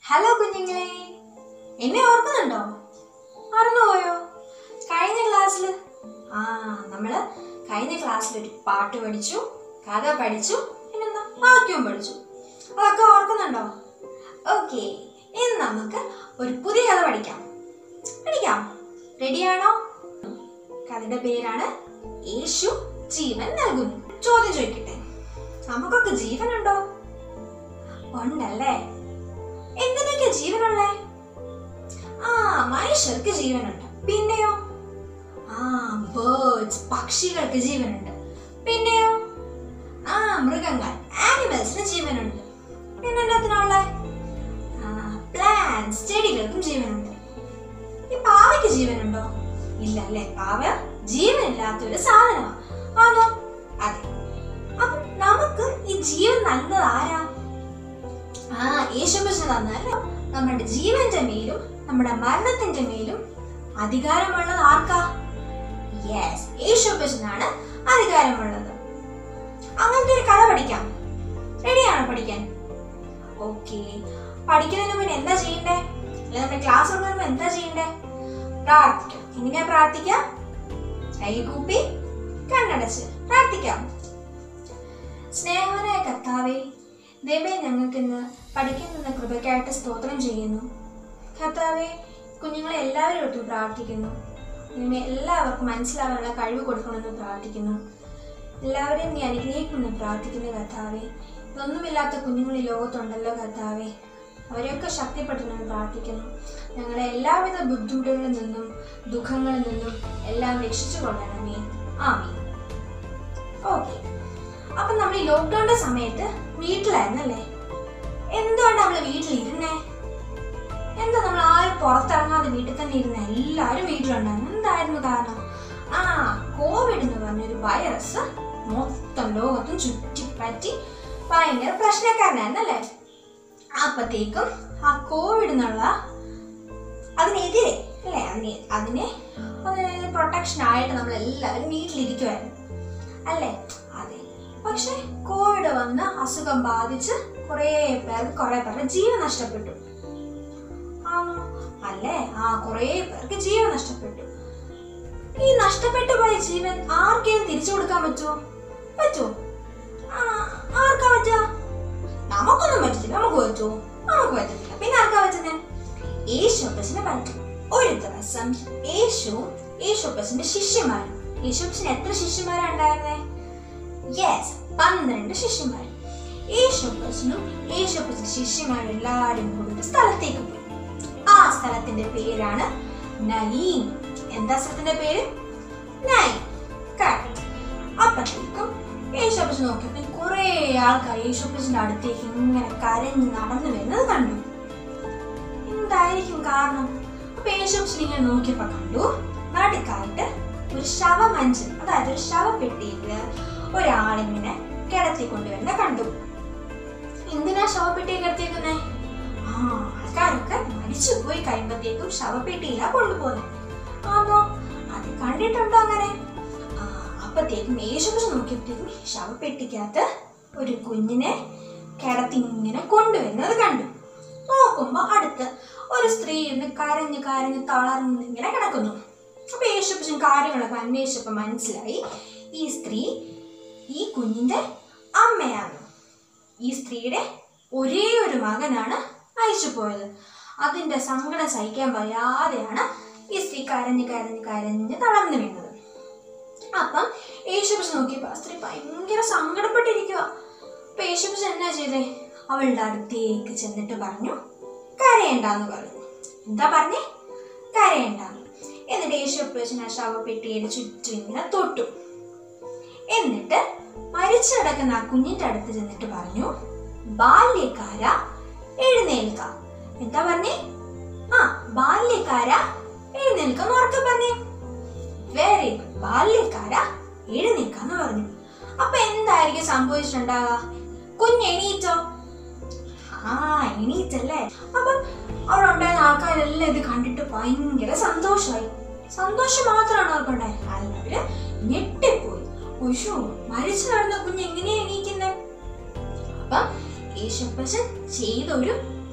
Hello കുഞ്ഞുങ്ങളെ എന്നെ ഓർക്കുന്നുണ്ടോ മറന്നുപോയോ കഴിഞ്ഞ ക്ലാസ്സിൽ ആ നമ്മള് കഴിഞ്ഞ ക്ലാസ്സിൽ ഒരു പാട്ട് പഠിച്ചു കഥ പഠിച്ചു പിന്നെന്താ വാക്യവും പഠിച്ചു അതൊക്കെ ഓർക്കുന്നുണ്ടോ ഓക്കെ ഇന്ന് നമുക്ക് ഒരു പുതിയ കഥ പഠിക്കാം പഠിക്കാം റെഡിയാണോ കഥയുടെ പേരാണ് യേശു ജീവൻ നൽകുന്നു ചോദ്യം ചോദിക്കട്ടെ നമുക്കൊക്കെ ജീവനുണ്ടോ ഉണ്ടല്ലേ എന്തിനൊക്കെ ജീവനുള്ളേ ആ മനുഷ്യർക്ക് ജീവനുണ്ട് പിന്നെയോ ആ ബേർഡ്സ് പക്ഷികൾക്ക് ജീവനുണ്ട് പിന്നെയോ ആ മൃഗങ്ങൾ ആനിമൽസിന് ജീവനുണ്ട് പിന്നെ എന്നാത്തിനുള്ള പ്ലാന്റ്സ് ചെടികൾക്കും ജീവനുണ്ട് ഈ പാവയ്ക്ക് ജീവനുണ്ടോ ഇല്ല അല്ലേ പാവ ജീവനില്ലാത്ത ഒരു സാധനമാണ് ആണോ അതെ അപ്പം നമുക്ക് ഈ ജീവൻ നല്ലത് ആരാ ആ യേശുക്രിസ്തു തന്നല്ലേ നമ്മുടെ ജീവന്റെ മേലും നമ്മുടെ മരണത്തിന്റെ മേലും അധികാരമുള്ളത് ആർക്കാ യെസ് യേശുക്രിസ്തുനാണ് അധികാരമുള്ളത് അങ്ങനത്തെ ഒരു കഥ പഠിക്കാം റെഡിയാണോ പഠിക്കാൻ ഓക്കെ പഠിക്കുന്നതിന് മുന്നേ എന്താ ചെയ്യണ്ടേ അല്ലെ നമ്മുടെ ക്ലാസ് തുടങ്ങുമ്പോൾ എന്താ ചെയ്യണ്ടേ പ്രാർത്ഥിക്കാം എങ്ങനെയാ പ്രാർത്ഥിക്കാം കൈ കൂപ്പി കണ്ണടച്ച് പ്രാർത്ഥിക്കാം സ്നേഹവനായ കർത്താവേ ദൈവമേ ഞങ്ങൾക്ക് ഇന്ന് പഠിക്കുന്ന കൃപയ്ക്കായിട്ട് സ്തോത്രം ചെയ്യുന്നു കർത്താവെ കുഞ്ഞുങ്ങളെ എല്ലാവരും ഒട്ടും പ്രാർത്ഥിക്കുന്നു ദൈവമേ എല്ലാവർക്കും മനസ്സിലാവാനുള്ള കഴിവ് കൊടുക്കണമെന്ന് പ്രാർത്ഥിക്കുന്നു എല്ലാവരെയും നീ അനുഗ്രഹിക്കുമെന്ന് പ്രാർത്ഥിക്കുന്നു കർത്താവെ ഇതൊന്നുമില്ലാത്ത കുഞ്ഞുങ്ങൾ ഈ ലോകത്തുണ്ടല്ലോ കർത്താവെ അവരെയൊക്കെ ശക്തിപ്പെടുത്തണമെന്ന് പ്രാർത്ഥിക്കുന്നു ഞങ്ങളെ എല്ലാവിധ ബുദ്ധിമുട്ടുകളിൽ നിന്നും ദുഃഖങ്ങളിൽ നിന്നും എല്ലാം രക്ഷിച്ചു കൊള്ളണമേ ആമീൻ ഓക്കെ അപ്പൊ നമ്മൾ ഈ ലോക്ക്ഡൌണിന്റെ സമയത്ത് വീട്ടിലായിരുന്നല്ലേ എന്തുകൊണ്ട് നമ്മൾ വീട്ടിലിരുന്നേ എന്താ നമ്മൾ ആരും പുറത്തിറങ്ങാതെ വീട്ടിൽ തന്നെ ഇരുന്ന എല്ലാവരും വീട്ടിലുണ്ടായിരുന്നു എന്തായിരുന്നു കാരണം ആ കോവിഡ് എന്ന് പറഞ്ഞൊരു വൈറസ് മൊത്തം ലോകത്തും ചുറ്റിപ്പറ്റി ഭയങ്കര പ്രശ്നക്കാരനായിരുന്നല്ലേ അപ്പത്തേക്കും ആ കോവിഡ് എന്നുള്ള അതിനെതിരെ അല്ലേ അതിനെ അതിനെ അതിനെ പ്രൊട്ടക്ഷൻ ആയിട്ട് നമ്മൾ എല്ലാവരും വീട്ടിലിരിക്കുമായിരുന്നു അല്ലേ അതെ പക്ഷെ കോവിഡ് വന്ന് അസുഖം ബാധിച്ച് കുറേ പേർക്ക് കുറേ പേരുടെ ജീവൻ നഷ്ടപ്പെട്ടു ആണോ അല്ലേ ആ കുറേ പേർക്ക് ജീവൻ നഷ്ടപ്പെട്ടു ഈ നഷ്ടപ്പെട്ടു പോയ ജീവൻ ആർക്കെങ്കിലും തിരിച്ചു കൊടുക്കാൻ പറ്റുമോ പറ്റുമോ ആ, ആർക്കാ പറ്റുക നമുക്കൊന്നും പറ്റത്തില്ല നമുക്ക് പറ്റുമോ നമുക്ക് പറ്റത്തില്ല പിന്നെ ആർക്കാ പറ്റുന്നത് യേശുപ്പസിന് പറ്റും ഒരു ദിവസം യേശുവും യേശുപ്പസിന്റെ ശിഷ്യന്മാരും യേശുപ്പസിന് എത്ര ശിഷ്യന്മാരാ ഉണ്ടായിരുന്നേ യെസ് പന്ത്രണ്ട് ശിഷ്യന്മാർ യേശുപ്പസിനും യേശുപ്പസിന്റെ ശിഷ്യന്മാരും എല്ലാവരും കൂടി ഒരു സ്ഥലത്തേക്ക് പോയി ആ സ്ഥലത്തിന്റെ പേരാണ് നയീം എന്താ സ്ഥലത്തിന്റെ പേര് നയീം കറക്റ്റ് അപ്പത്തേക്കും യേശുപ്പസ് നോക്കിയപ്പോൾ കുറെ ആൾക്കാർ യേശുപ്പസിന്റെ അടുത്തേക്ക് ഇങ്ങനെ കരഞ്ഞ് നടന്നു വരുന്നത് കണ്ടു എന്തായിരിക്കും കാരണം അപ്പൊ യേശുപ്പസിനെ ഇങ്ങനെ നോക്കിയപ്പോ കണ്ടു നടുക്കായിട്ട് ഒരു ശവമഞ്ചൻ അതായത് ഒരു ശവപ്പെട്ടിയില് ഒരാളിങ്ങനെ കിടത്തി കൊണ്ടുവരുന്ന കണ്ടു എന്തിനാ ശവപ്പെട്ടിയെ കിടത്തിയേക്കുന്നേ ആ ആൾക്കാരൊക്കെ മരിച്ചു പോയി കഴിയുമ്പത്തേക്കും ശവപ്പെട്ടിയിലാ കൊണ്ടുപോകുന്നത് ആണോ അത് കണ്ടിട്ടുണ്ടോ അങ്ങനെ ആ അപ്പത്തേക്കും യേശുക്രിസ്തു നോക്കിയപ്പോഴത്തേക്കും ശവപ്പെട്ടിക്കകത്ത് ഒരു കുഞ്ഞിനെ കിടത്തി ഇങ്ങനെ കൊണ്ടുവരുന്നത് കണ്ടു നോക്കുമ്പോ അടുത്ത് ഒരു സ്ത്രീ ഇരുന്ന് കരഞ്ഞ് കരഞ്ഞ് തളർന്ന് ഇങ്ങനെ കിടക്കുന്നു അപ്പൊ യേശുപ്പച്ചൻ കാര്യങ്ങളൊക്കെ അന്വേഷിച്ചപ്പോ മനസ്സിലായി ഈ സ്ത്രീ ഈ കുഞ്ഞിന്റെ അമ്മയാണ് ഈ സ്ത്രീയുടെ ഒരേ ഒരു മകനാണ് മരിച്ചു പോയത് അതിന്റെ സങ്കടം സഹിക്കാൻ വയ്യാതെയാണ് ഈ സ്ത്രീ കരഞ്ഞ് കരഞ്ഞ് കരഞ്ഞ് തളർന്നു വീണത് അപ്പം യേശുപ്പച്ചൻ നോക്കിയപ്പോ ആ സ്ത്രീ ഭയങ്കര സങ്കടപ്പെട്ടിരിക്കുക അപ്പൊ യേശുപ്പച്ചൻ എന്നാ ചെയ്തേ അവളുടെ അടുത്തേക്ക് ചെന്നിട്ട് പറഞ്ഞു കരയണ്ടെന്ന് പറഞ്ഞു എന്താ പറഞ്ഞേ കരയണ്ടെന്ന് എന്നിട്ട് യേശുപ്പച്ചൻ ആ ശവപ്പെട്ടിയുടെ ചുറ്റും ഇങ്ങനെ തൊട്ടു എന്നിട്ട് മരിച്ചു കിടക്കുന്ന ആ കുഞ്ഞിന്റെ അടുത്ത് ചെന്നിട്ട് പറഞ്ഞു ബാല്യക്കാര എഴുന്നേൽക്ക എന്താ പറഞ്ഞേ ആ ബാല്യക്കാര എഴുന്നേൽക്കാന്ന് ഉറക്കെ പറഞ്ഞേ വെരി ഗുഡ് ബാല്യക്കാര എഴുന്നേൽക്കാന്ന് പറഞ്ഞു അപ്പൊ എന്തായിരിക്കും സംഭവിച്ചിട്ടുണ്ടാകുക കുഞ്ഞ് എണീറ്റോ ആ എണീറ്റല്ലേ അപ്പം അവിടെ ഉണ്ടായിരുന്ന ആൾക്കാരെല്ലാം ഇത് കണ്ടിട്ട് ഭയങ്കര സന്തോഷമായി സന്തോഷം മാത്രമാണ് അവർക്കുണ്ടായത് അല്ല അവര് ഞെട്ടിപ്പോയി ഉഷു മരിച്ചു നടന്ന കുഞ്ഞ് എങ്ങനെയാ എണീക്കുന്നത് അപ്പം യേശുപ്പച്ചൻ ചെയ്തൊരു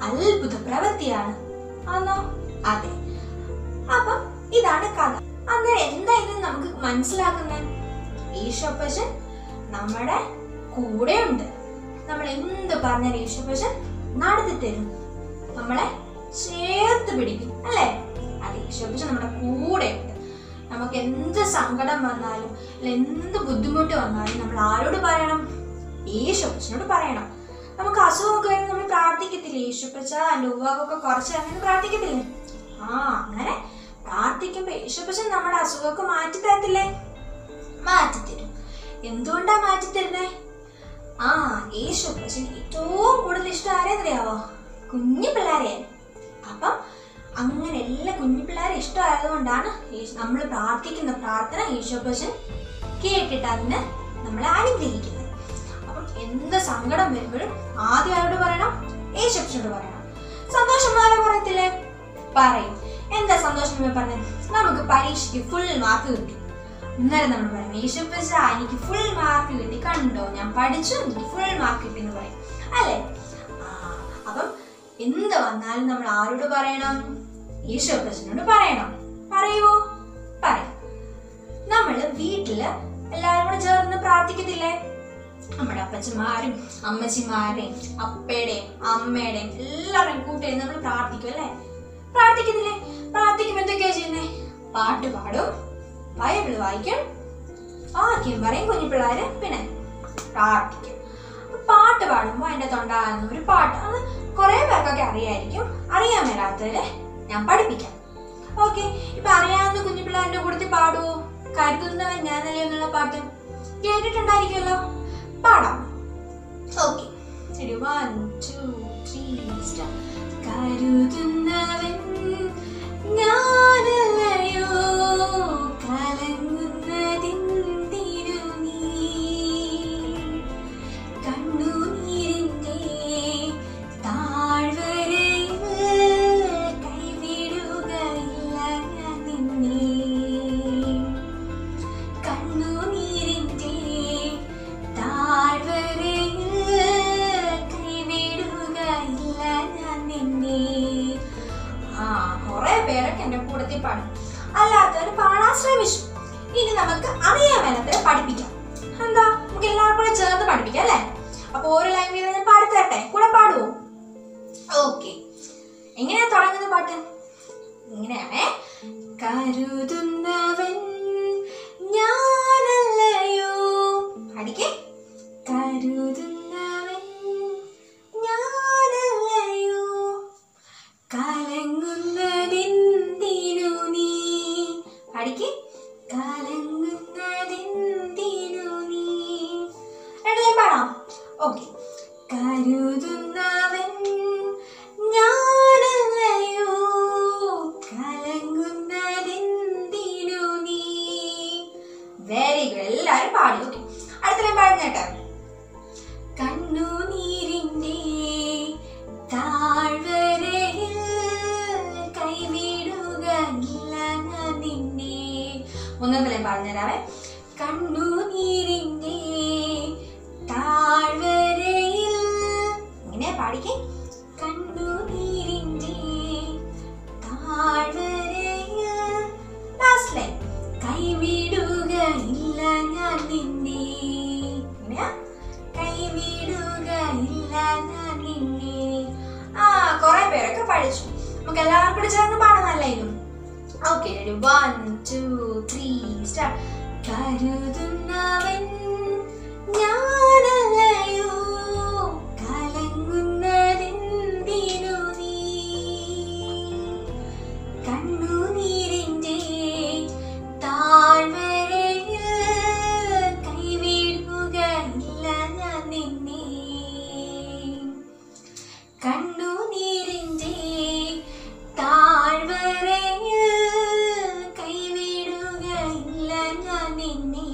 അത്ഭുത പ്രവൃത്തിയാണ് ആണോ അതെ അപ്പം ഇതാണ് കഥ അന്നേരം എന്താ ഇത് നമുക്ക് മനസ്സിലാക്കുന്നത് ഈശോപ്പച്ചൻ നമ്മുടെ കൂടെയുണ്ട് നമ്മൾ എന്ത് പറഞ്ഞാൽ ഈശോപ്പച്ചൻ നടത്തി തരും നമ്മളെ ചേർത്ത് പിടിക്കും അല്ലേ അത് ഈശോപ്പച്ചൻ നമ്മുടെ കൂടെയുണ്ട് നമുക്ക് എന്ത് സങ്കടം വന്നാലും അല്ല എന്ത് ബുദ്ധിമുട്ട് വന്നാലും നമ്മൾ ആരോട് പറയണം ഈശോപ്പച്ചനോട് പറയണം നമുക്ക് അസുഖമൊക്കെ വരുമ്പോൾ നമ്മൾ പ്രാർത്ഥിക്കത്തില്ലേ ഈശോപ്പച്ച എൻ്റെ ഉവാകൊക്കെ കുറച്ച് അങ്ങനെ പ്രാർത്ഥിക്കത്തില്ലേ ആ അങ്ങനെ പ്രാർത്ഥിക്കുമ്പോ യേശുപ്പച്ചൻ നമ്മുടെ അസുഖമൊക്കെ മാറ്റി തരത്തില്ലേ മാറ്റി തരും എന്തുകൊണ്ടാ മാറ്റി തരുന്നേ ആ യേശുപ്പച്ചൻ ഏറ്റവും കൂടുതൽ ഇഷ്ടം ആരെന്നറിയാവോ കുഞ്ഞു പിള്ളേരെ അപ്പം അങ്ങനെ എല്ലാ കുഞ്ഞു പിള്ളേരെ ഇഷ്ടമായതുകൊണ്ടാണ് നമ്മൾ പ്രാർത്ഥിക്കുന്ന പ്രാർത്ഥന യേശുപ്പച്ചൻ കേട്ടിട്ട് അതിന് നമ്മളെ അനുഗ്രഹിക്കുന്നത് അപ്പം എന്ത് സങ്കടം വരുമ്പോഴും ആദ്യം ആരോട് പറയണം യേശുപ്പച്ചനോട് പറയണം സന്തോഷം ആരോ പറയത്തില്ലേ പറയും എന്താ സന്തോഷം എന്ന് പറഞ്ഞത് നമുക്ക് പരീക്ഷയ്ക്ക് ഫുൾ മാർക്ക് കിട്ടി അന്നേരം നമ്മൾ പറയും യേശുപ്പച്ച എനിക്ക് ഫുൾ മാർക്ക് കിട്ടി കണ്ടോ ഞാൻ പഠിച്ചു എനിക്ക് ഫുൾ മാർക്ക് കിട്ടി എന്ന് പറയും അല്ലേ ആ അപ്പം എന്ത് വന്നാലും നമ്മൾ ആരോട് പറയണം യേശുപ്പച്ചനോട് പറയണം പറയുവോ പറയും നമ്മള് വീട്ടില് എല്ലാവരും കൂടെ ചേർന്ന് പ്രാർത്ഥിക്കത്തില്ലേ നമ്മുടെ അപ്പച്ചന്മാരും അമ്മച്ചിമാരുടെയും അപ്പയുടെയും അമ്മയുടെയും എല്ലാവരുടെയും കൂട്ടി നമ്മൾ പ്രാർത്ഥിക്കും അല്ലേ പ്രാർത്ഥിക്കുന്നില്ലേ പ്രാർത്ഥിക്കുമ്പോ എന്തൊക്കെയാ ചെയ്യുന്നേ പാട്ട് പാടും ബൈബിൾ വായിക്കും വാക്യം പറയും കുഞ്ഞു പിള്ളേര് പിന്നെ പ്രാർത്ഥിക്കും അപ്പൊ പാട്ട് പാടുമ്പോ അതിന്റെ തൊണ്ടാകുന്ന ഒരു പാട്ട് അത് കുറെ പേർക്കൊക്കെ അറിയായിരിക്കും അറിയാൻ മേലാത്തവരെ ഞാൻ പഠിപ്പിക്കാം ഓക്കെ ഇപ്പൊ അറിയാവുന്ന കുഞ്ഞു പിള്ളേരുടെ കൂട്ടത്തിൽ പാടുവോ കരുതുന്നവൻ ഞാനല്ലേ എന്നുള്ള പാട്ട് കേട്ടിട്ടുണ്ടായിരിക്കുമല്ലോ പാടാം ഓക്കെ ശരി വൺ ടു ത്രീ സ്റ്റാർ കരുതുന്നവൻ ഞാനല്ലയോ കലങ്ങുന്നതെന്തിനു നീ കണ്ണുനീരിന്റെ താഴ്വരയിൽ കൈവിടുകയില്ല ഞാൻ നിന്നെ കണ്ണുനീരിന്റെ താഴ്വരയിൽ കൈവിടുകയില്ല ഞാൻ നിന്നെ ആ കുറെ പേരൊക്കെ എന്റെ കൂടത്തിൽ പാടും അല്ലാത്തവർ പാടാൻ ശ്രമിച്ചു ഇനി നമുക്ക് അറിയാൻ മേലത്തെ പഠിപ്പിക്കാം എന്താ നമുക്ക് എല്ലാവർക്കും കൂടെ ചേർന്ന് പഠിപ്പിക്കാം അല്ലേ അപ്പൊ ഓരോ ലൈൻ വീതം ഞാൻ പാടിത്തരട്ടെ കൂടെ പാടുവോ ഓക്കെ എങ്ങനെയാ തുടങ്ങുന്ന പാട്ട് ഇങ്ങനെയാണേ കരുതുന്നവൻ ഞാനല്ലയോ പഠിക്കേ കരുതുന്നവൻ ഞാനല്ലയോ കലങ്ങുന്നതെന്തിനു നീ പഠിക്ക് കലങ്ങുന്നതെന്തിനു നീ രണ്ടുപേരും പാടാം ഓക്കെ കരുതുന്നവൻ ഞാനല്ലയോ കലങ്ങുന്നതെന്തിനു നീ വെരി ഗുഡ് എല്ലാരും പാടി ഓക്കെ അടുത്ത ലൈൻ പാടുന്നേട്ടെ കണ്ണുനീരിന്റെ താഴ്വരയിൽ കൈവിടുകയില്ല ഞാൻ നിന്നെ ഒന്നാമത്തെ ലൈൻ പറഞ്ഞുതരാവേ കണ്ണുനീരിന്റെ താഴ്വരയിൽ ഇങ്ങനെ പാടിക്കേ കണ്ണുനീരിന്റെ താഴ്വരയിൽ ലാസ്റ്റ് ലൈൻ കൈവിടുകയില്ല ഞാൻ നിന്നെ ഇങ്ങനെയാ കൈവിടുകയില്ല ഞാൻ നിന്നെ ആ കുറെ പേരൊക്കെ പഠിച്ചു നമുക്ക് എല്ലാവർക്കും കൂടെ ചേർന്ന് പാടുന്നല്ലായിരുന്നു okay ready one two three start കരുതുന്നവൻ ഞാനല്ലയോ കലങ്ങുന്നതെന്തിനു നീ കണ്ണുനീരിന്റെ താഴ്വരയിൽ കൈവിടുകയില്ല ഞാൻ നിന്നെ കണ്ണുനീരിന്റെ താഴ്വരയിൽ കൈവിടുകയില്ല ഞാൻ നിന്നെ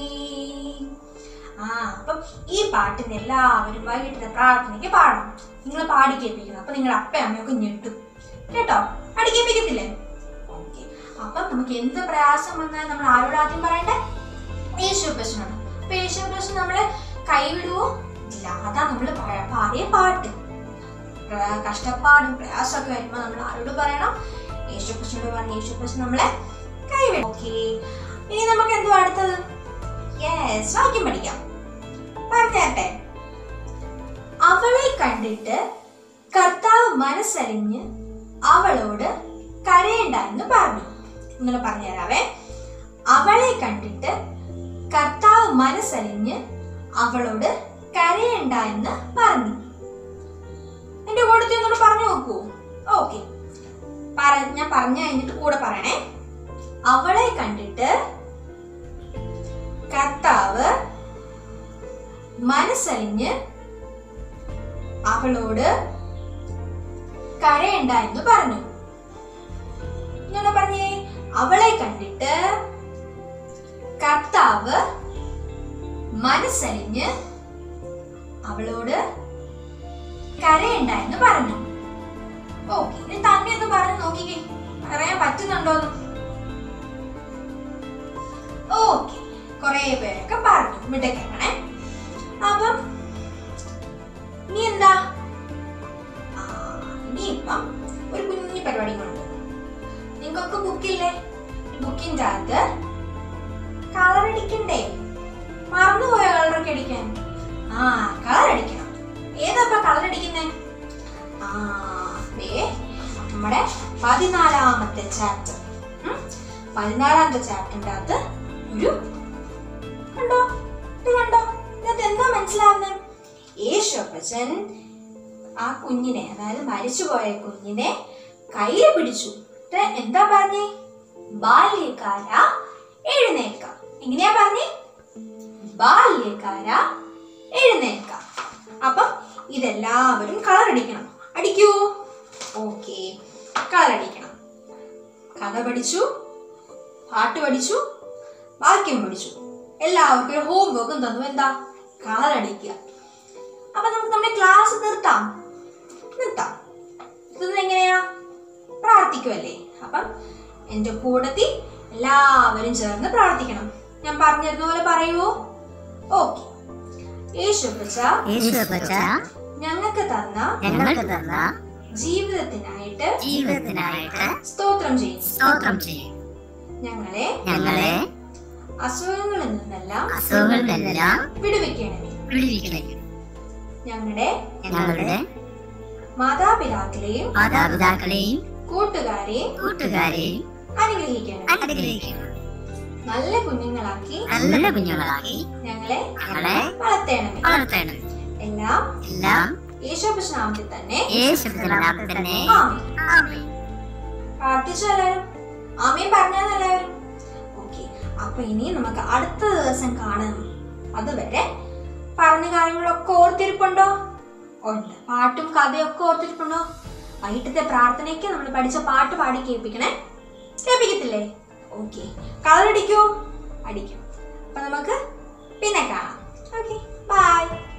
ആ അപ്പം ഈ പാട്ടിന് എല്ലാവരും വൈകിട്ട് പ്രാർത്ഥനയ്ക്ക് പാടണം നിങ്ങൾ പാടി കേൾപ്പിക്കണം അപ്പൊ നിങ്ങളുടെ അപ്പ അമ്മയൊക്കെ ഞെട്ടും കേട്ടോ പാടി കേൾപ്പിക്കത്തില്ലേ ഓക്കെ അപ്പം നമുക്ക് എന്ത് പ്രയാസം വന്നാൽ നമ്മൾ ആരോട് ആദ്യം പറയണ്ടേ യേശുപ്പച്ചനോട് അപ്പൊ യേശുപ്പച്ചൻ നമ്മളെ കൈവിടുവോ ഇല്ല അതാ നമ്മൾ പാടിയ പാട്ട് പ്ര- കഷ്ടപ്പാടും പ്രയാസമൊക്കെ വരുമ്പോൾ നമ്മൾ ആരോട് പറയണം യേശുക്രിസ്തുനോട് പറഞ്ഞ് യേശുക്രിസ്തു നമ്മളെ കൈവിടും ഓക്കെ ഇനി നമുക്ക് എന്തുവാ അടുത്തത് യെസ് വാക്യം പഠിക്കാം പറഞ്ഞേട്ടെ അവളെ കണ്ടിട്ട് കർത്താവ് മനസ്സലിഞ്ഞ് അവളോട് കരയണ്ട എന്ന് പറഞ്ഞു ഇങ്ങനെ പറഞ്ഞുതരാവേ അവളെ കണ്ടിട്ട് കർത്താവ് മനസ്സലിഞ്ഞ് അവളോട് കരയണ്ട എന്ന് പറഞ്ഞു എന്റെ കൂടത്തിൽ ഒന്നുകൂടെ പറഞ്ഞു നോക്കൂ ഓക്കെ ഞാൻ പറഞ്ഞു കഴിഞ്ഞിട്ട് കൂടെ പറയണേ അവളെ കണ്ടിട്ട് കർത്താവ് മനസ്സലിഞ്ഞ് അവളോട് കരയണ്ട എന്ന് പറഞ്ഞു ഞാൻ പറഞ്ഞേ അവളെ കണ്ടിട്ട് കർത്താവ് മനസ്സലിഞ്ഞ് അവളോട് കരയണ്ട എന്ന് പറഞ്ഞു ഓക്കെ ഇനി തന്നെ ഒന്ന് പറഞ്ഞു നോക്കിക്കേ പറയാൻ പറ്റുന്നുണ്ടോന്ന് ഓക്കെ കുറെ പേരൊക്കെ പറഞ്ഞു മിടക്കണേ അപ്പം ഇനി എന്താ ആ, ഇനിയിപ്പം ഒരു കുഞ്ഞു പരിപാടി കൊണ്ട് നിങ്ങൾക്കൊക്കെ ബുക്കില്ലേ ബുക്കിൻ്റെ അകത്ത് കളർ അടിക്കണ്ടേ മറന്നുപോയ കളറൊക്കെ അടിക്കാൻ ആ കളർ അടിക്കണം ഏതാ കളർ അടിക്കുന്നേ ആ ദേ നമ്മുടെ പതിനാലാമത്തെ ചാപ്റ്റർ പതിനാലാമത്തെ ചാപ്റ്ററിന്റെ അകത്ത് ഒരു കണ്ടോ ഇത് കണ്ടോ ഇതിനകത്ത് എന്താ മനസ്സിലാവുന്നത് യേശു അപ്പച്ചൻ ആ കുഞ്ഞിനെ അതായത് മരിച്ചുപോയ കുഞ്ഞിനെ കയ്യിൽ പിടിച്ചു എന്നിട്ട് എന്താ പറഞ്ഞേ ബാല്യക്കാര എഴുന്നേൽക്ക എങ്ങനെയാ പറഞ്ഞേ ബാല്യക്കാര എഴുന്നേൽക്ക അപ്പം ഇതെല്ലാവരും കളർ അടിക്കണം അടിക്കൂ ഓക്കെ കളർ അടിക്കണം കഥ പഠിച്ചു പാട്ട് പഠിച്ചു വാക്യം പഠിച്ചു എല്ലാവർക്കും ഒരു ഹോം വർക്കും തന്നു എന്താ കളർ അടിക്കുക അപ്പൊ നമുക്ക് നമ്മുടെ ക്ലാസ് നിർത്താം നിർത്താം ഇത് എങ്ങനെയാ പ്രാർത്ഥിക്കുമല്ലേ അപ്പം എൻ്റെ കൂടത്തിൽ എല്ലാവരും ചേർന്ന് പ്രാർത്ഥിക്കണം ഞാൻ പറഞ്ഞിരുന്ന പോലെ പറയുമോ ഓക്കെ യേശു അപ്പച്ച യേശുവപ്പച്ച ഞങ്ങൾക്ക് തന്ന ഞങ്ങൾക്ക് തന്ന ജീവിതത്തിനായിട്ട് ജീവിതത്തിനായിട്ട് സ്തോത്രം ചെയ്യുന്നു സ്തോത്രം ചെയ്യും ഞങ്ങളെ ഞങ്ങളെ അസുഖങ്ങളിൽ നിന്നെല്ലാം അസുഖങ്ങളിൽ നിന്നെല്ലാം വിടുവിക്കണമേ വിടുവിക്കണേ ഞങ്ങളുടെ ഞങ്ങളുടെ മാതാപിതാക്കളെയും മാതാപിതാക്കളെയും കൂട്ടുകാരെയും കൂട്ടുകാരെയും അനുഗ്രഹിക്കണം അനുഗ്രഹിക്കണം നല്ല കുഞ്ഞുങ്ങളാക്കി നല്ല കുഞ്ഞുങ്ങളാക്കി ഞങ്ങളെ ഞങ്ങളെ വളർത്തേണമേ വളർത്തണം എല്ലാം എല്ലാം യേശോപനാമത്തിൽ തന്നെ യേശുനാമത്തിൽ തന്നെ ആമേൻ. ആമേൻ. പ്രാർത്ഥിച്ചു എല്ലാവരും ആമയും പറഞ്ഞാൽ എല്ലാവരും ഓക്കെ അപ്പൊ ഇനി നമുക്ക് അടുത്ത ദിവസം കാണണം അതുവരെ പറഞ്ഞ കാര്യങ്ങളൊക്കെ ഓർത്തിരിപ്പുണ്ടോ ഉണ്ട് പാട്ടും കഥയൊക്കെ ഓർത്തിരിപ്പുണ്ടോ വൈകിട്ടത്തെ പ്രാർത്ഥനയ്ക്ക് നമ്മൾ പഠിച്ച പാട്ട് പാടി കേൾപ്പിക്കണേ കേൾപ്പിക്കത്തില്ലേ ഓക്കെ കളർ അടിക്കോ അടിക്കും അപ്പൊ നമുക്ക് പിന്നെ കാണാം ഓക്കെ ബൈ